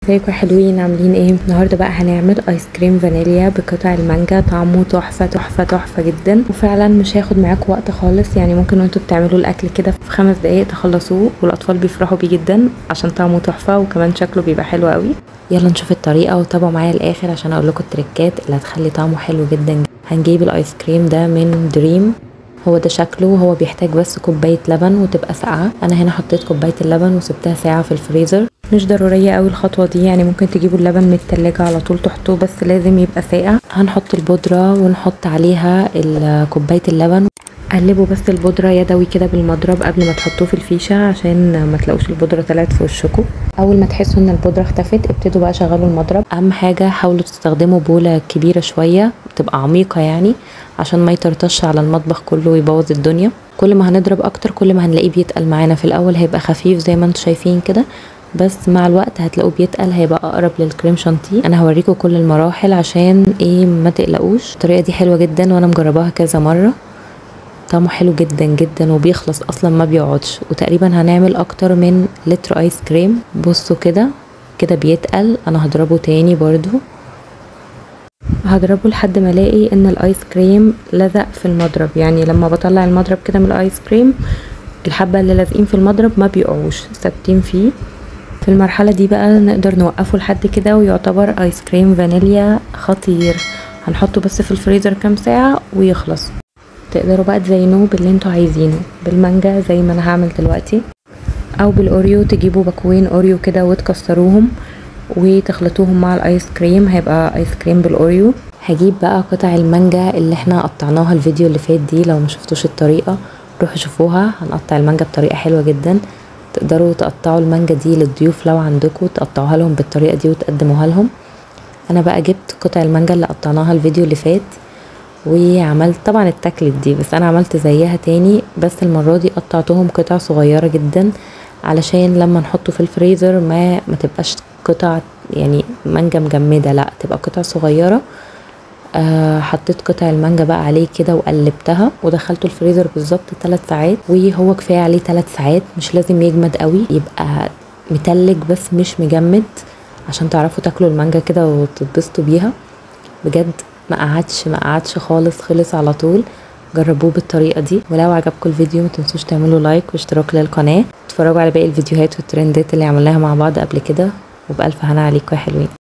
ازيكم يا حلوين عاملين ايه النهارده بقى هنعمل ايس كريم فانيليا بقطع المانجا طعمه تحفه تحفه تحفه جدا وفعلا مش هياخد معاكم وقت خالص يعني ممكن وانتوا بتعملوا الاكل كده في خمس دقايق تخلصوه والاطفال بيفرحوا بيه جدا عشان طعمه تحفه وكمان شكله بيبقى حلو قوي يلا نشوف الطريقه وتابعوا معايا الاخر عشان اقول لكم التريكات اللي هتخلي طعمه حلو جدا هنجيب الايس كريم ده من دريم هو ده شكله هو بيحتاج بس كوباية لبن وتبقى ساقعة انا هنا حطيت كوباية اللبن وسبتها ساعة في الفريزر مش ضرورية قوي الخطوة دي يعني ممكن تجيبوا اللبن من التلاجة على طول تحطوه بس لازم يبقى ساقع هنحط البودرة ونحط عليها كوباية اللبن قلبوا بس البودرة يدوي كده بالمضرب قبل ما تحطوه في الفيشة عشان ما تلاقوش البودرة طلعت في وشكم اول ما تحسوا ان البودرة اختفت ابتدوا بقى شغلوا المضرب اهم حاجة حاولوا تستخدموا بولة كبيرة شوية تبقى عميقة يعني عشان ما يطرطش على المطبخ كله ويبوظ الدنيا كل ما هنضرب اكتر كل ما هنلاقيه بيتقل معانا في الاول هيبقى خفيف زي ما انتم شايفين كده بس مع الوقت هتلاقوه بيتقل هيبقى اقرب للكريم شانتيه انا هوريكم كل المراحل عشان ايه ما تقلقوش الطريقه دي حلوه جدا وانا مجرباها كذا مره طعمه حلو جدا جدا وبيخلص اصلا ما بيقعدش وتقريبا هنعمل اكتر من لتر ايس كريم بصوا كده كده بيتقل انا هضربه تاني برضو هضربه لحد ما الاقي ان الايس كريم لزق في المضرب يعني لما بطلع المضرب كده من الايس كريم الحبة اللي لازقين في المضرب ما بيقعوش ثابتين فيه في المرحلة دي بقى نقدر نوقفه لحد كده ويعتبر ايس كريم فانيليا خطير هنحطه بس في الفريزر كام ساعة ويخلص تقدروا بقى تزينوه باللي انتوا عايزينه بالمانجا زي ما انا هعمل دلوقتي او بالاوريو تجيبوا باكوين اوريو كده وتكسروهم وتخلطوهم مع الايس كريم هيبقى ايس كريم بالاوريو هجيب بقى قطع المانجا اللي احنا قطعناها الفيديو اللي فات دي لو ما شفتوش الطريقه روحوا شوفوها هنقطع المانجا بطريقه حلوه جدا تقدروا تقطعوا المانجا دي للضيوف لو عندكم تقطعوها لهم بالطريقه دي وتقدموها لهم انا بقى جبت قطع المانجا اللي قطعناها الفيديو اللي فات وعملت طبعا اتاكلت دي بس انا عملت زيها تاني بس المره دي قطعتهم قطع صغيره جدا علشان لما نحطه في الفريزر ما ما تبقاش قطع يعني مانجا مجمده لا تبقى قطع صغيره آه حطيت قطع المانجا بقى عليه كده وقلبتها ودخلته الفريزر بالظبط 3 ساعات وهو كفايه عليه 3 ساعات مش لازم يجمد قوي يبقى متلج بس مش مجمد عشان تعرفوا تاكلوا المانجا كده وتتبسطوا بيها بجد ما قعدش ما قعدش خالص خلص على طول جربوه بالطريقه دي ولو عجبكم الفيديو ما تنسوش تعملوا لايك واشتراك للقناه اتفرجوا على باقي الفيديوهات والترندات اللي عملناها مع بعض قبل كده وبألف هنا عليكم يا حلوين